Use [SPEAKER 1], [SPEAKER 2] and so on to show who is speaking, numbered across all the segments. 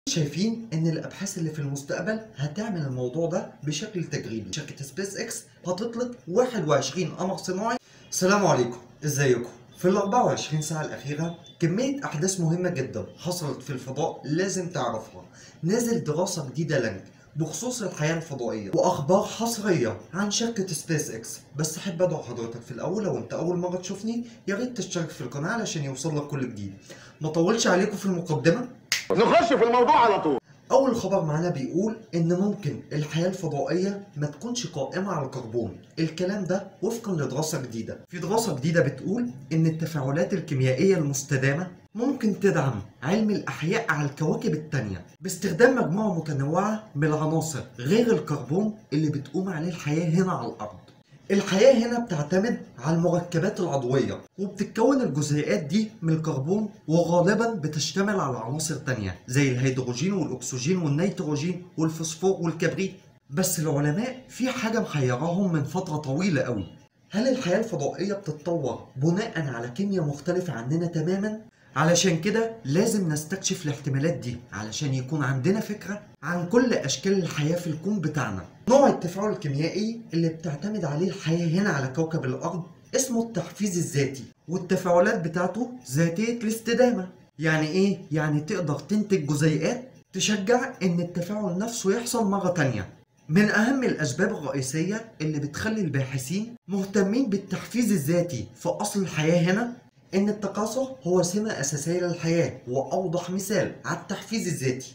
[SPEAKER 1] شايفين ان الابحاث اللي في المستقبل هتعمل الموضوع ده بشكل تجريبي شركه سبيس اكس هتطلق 21 قمر صناعي السلام عليكم ازيكم في ال 24 ساعه الاخيره كميه احداث مهمه جدا حصلت في الفضاء لازم تعرفها نزل دراسه جديده لنج بخصوص الحياة الفضائية وأخبار حصرية عن شركة سبيس إكس بس أحب أدعو حضرتك في الأول لو أنت أول مرة تشوفني يا ريت تشترك في القناة علشان يوصل لك كل جديد ما طولش عليكم في المقدمة
[SPEAKER 2] نخش في الموضوع على طول
[SPEAKER 1] أول خبر معانا بيقول إن ممكن الحياة الفضائية ما تكونش قائمة على الكربون، الكلام ده وفقا لدراسة جديدة، في دراسة جديدة بتقول إن التفاعلات الكيميائية المستدامة ممكن تدعم علم الأحياء على الكواكب التانية باستخدام مجموعة متنوعة من العناصر غير الكربون اللي بتقوم عليه الحياة هنا على الأرض. الحياة هنا بتعتمد على المركبات العضوية وبتتكون الجزيئات دي من الكربون وغالبا بتشتمل على عناصر تانية زي الهيدروجين والأكسجين والنيتروجين والفوسفور والكبريت بس العلماء في حاجة محيراهم من فترة طويلة قوي هل الحياة الفضائية بتتطور بناء على كيمياء مختلفة عننا تماما؟ علشان كده لازم نستكشف الاحتمالات دي علشان يكون عندنا فكرة عن كل أشكال الحياة في الكون بتاعنا نوع التفاعل الكيميائي اللي بتعتمد عليه الحياة هنا على كوكب الأرض اسمه التحفيز الذاتي والتفاعلات بتاعته ذاتية الاستدامة يعني إيه؟ يعني تقدر تنتج جزيئات تشجع إن التفاعل نفسه يحصل مرة تانية من أهم الأسباب الرئيسية اللي بتخلي الباحثين مهتمين بالتحفيز الذاتي في أصل الحياة هنا إن التكاثر هو سمة أساسية للحياة وأوضح مثال على التحفيز الذاتي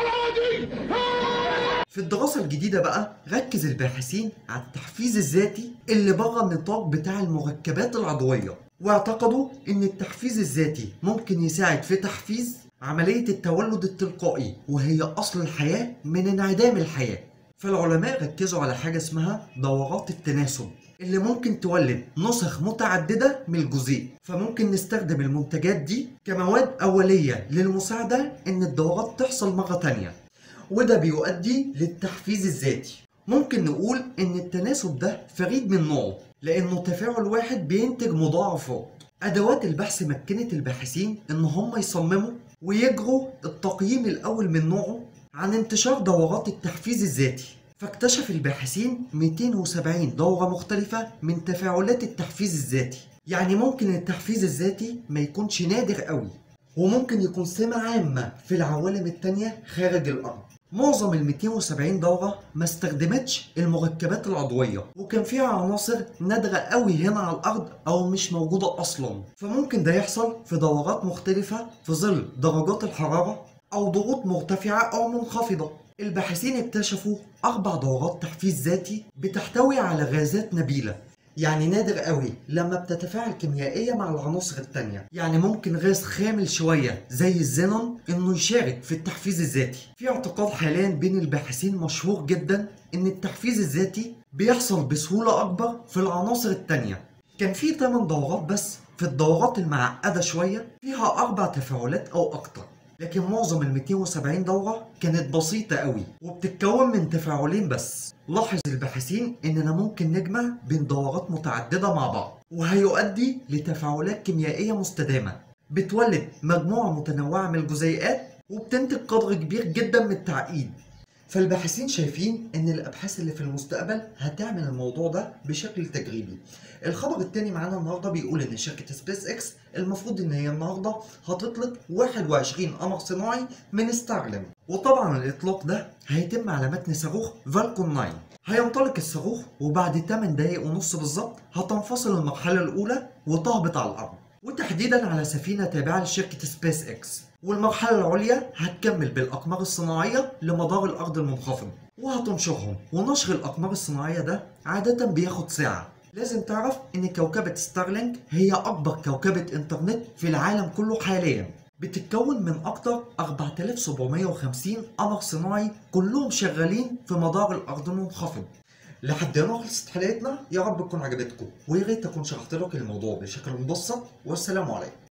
[SPEAKER 1] في الدراسة الجديدة بقى ركز الباحثين على التحفيز الذاتي اللي بره النطاق بتاع المركبات العضوية واعتقدوا إن التحفيز الذاتي ممكن يساعد في تحفيز عملية التولد التلقائي وهي أصل الحياة من انعدام الحياة فالعلماء ركزوا على حاجة اسمها دورات التناسب اللي ممكن تولد نسخ متعددة من الجزيء فممكن نستخدم المنتجات دي كمواد أولية للمساعدة إن الدورات تحصل مرة تانية وده بيؤدي للتحفيز الذاتي ممكن نقول إن التناسب ده فريد من نوعه لأنه تفاعل واحد بينتج مضاعفات أدوات البحث مكنت الباحثين إن هم يصمموا ويجروا التقييم الأول من نوعه عن انتشار دورات التحفيز الذاتي فاكتشف الباحثين 270 دورة مختلفة من تفاعلات التحفيز الذاتي يعني ممكن التحفيز الذاتي ما يكونش نادر قوي وممكن يكون سمة عامة في العوالم التانية خارج الأرض معظم ال 270 دورة ما استخدمتش المركبات العضوية وكان فيها عناصر نادرة قوي هنا على الأرض أو مش موجودة أصلا فممكن ده يحصل في دورات مختلفة في ظل درجات الحرارة أو ضغوط مرتفعة أو منخفضة الباحثين اكتشفوا أربع دورات تحفيز ذاتي بتحتوي على غازات نبيلة يعني نادر قوي لما بتتفاعل كيميائيا مع العناصر التانية يعني ممكن غاز خامل شوية زي الزينون انه يشارك في التحفيز الذاتي في اعتقاد حاليا بين الباحثين مشهور جدا ان التحفيز الذاتي بيحصل بسهولة اكبر في العناصر التانية كان في 8 دورات بس في الدورات المعقدة شوية فيها أربع تفاعلات أو أكتر لكن معظم ال 270 دورة كانت بسيطة قوي وبتتكون من تفاعلين بس لاحظ الباحثين اننا ممكن نجمع بين دورات متعددة مع بعض وهيؤدي لتفاعلات كيميائية مستدامة بتولد مجموعة متنوعة من الجزيئات وبتنتج قدر كبير جدا من التعقيد فالباحثين شايفين ان الابحاث اللي في المستقبل هتعمل الموضوع ده بشكل تجريبي الخبر التاني معانا النهارده بيقول ان شركه سبيس اكس المفروض ان هي النهارده هتطلق 21 قمر صناعي من ستارلينك وطبعا الاطلاق ده هيتم على متن صاروخ فالكون 9 هينطلق الصاروخ وبعد 8 دقايق ونص بالظبط هتنفصل المرحله الاولى وتهبط على الارض وتحديدا على سفينه تابعه لشركه سبيس اكس والمرحلة العليا هتكمل بالأقمار الصناعية لمدار الأرض المنخفض وهتنشرهم ونشر الأقمار الصناعية ده عادة بياخد ساعة لازم تعرف إن كوكبة ستارلينك هي أكبر كوكبة إنترنت في العالم كله حاليا بتتكون من أكتر 4750 قمر صناعي كلهم شغالين في مدار الأرض المنخفض لحد هنا خلصت حلقتنا يا رب تكون عجبتكم ويا ريت اكون شرحت لك الموضوع بشكل مبسط والسلام عليكم